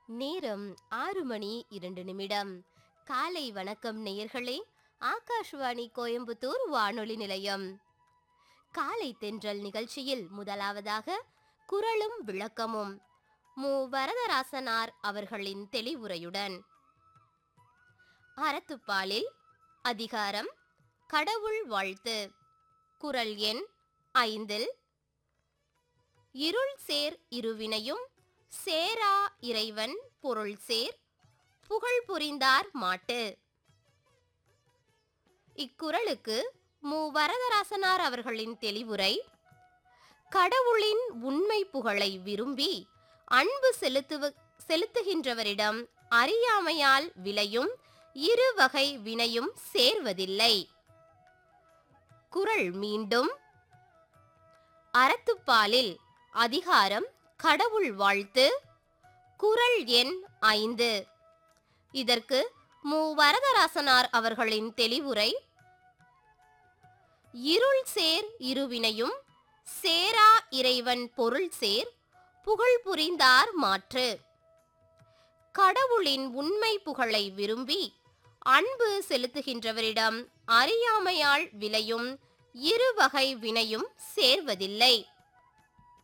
நேரம் ஆறு மணி இரண்டு நிமிடம் காலை வணக்கம் நேயர்களே ஆகாஷ்வாணி கோயம்புத்தூர் வானொலி நிலையம் காலை தென்றல் நிகழ்ச்சியில் முதலாவதாக குரலும் விளக்கமும் மு வரதராசனார் அவர்களின் தெளிவுரையுடன் அறத்துப்பாலில் அதிகாரம் கடவுள் வாழ்த்து குரல் எண் ஐந்தில் இருள் சேர் இருவினையும் சேரா இறைவன் பொருள் சேர் புகழ் புரிந்தார் மாட்டு இக்குறளுக்கு மு வரதராசனார் அவர்களின் தெளிவுரை கடவுளின் உண்மை புகழை விரும்பி அன்பு செலுத்துவ செலுத்துகின்றவரிடம் அறியாமையால் விளையும் இரு வகை வினையும் சேர்வதில்லை குறள் மீண்டும் அறத்துப்பாலில் அதிகாரம் கடவுள் வாழ்த்து குறள் எண் ஐந்து இதற்கு மு வரதராசனார் அவர்களின் தெளிவுரை இருள் சேர் இருவினையும் சேரா இறைவன் பொருள் சேர் புகழ் புரிந்தார் மாற்று கடவுளின் உண்மை புகழை விரும்பி அன்பு செலுத்துகின்றவரிடம் அறியாமையால் விளையும் இரு வகை வினையும் சேர்வதில்லை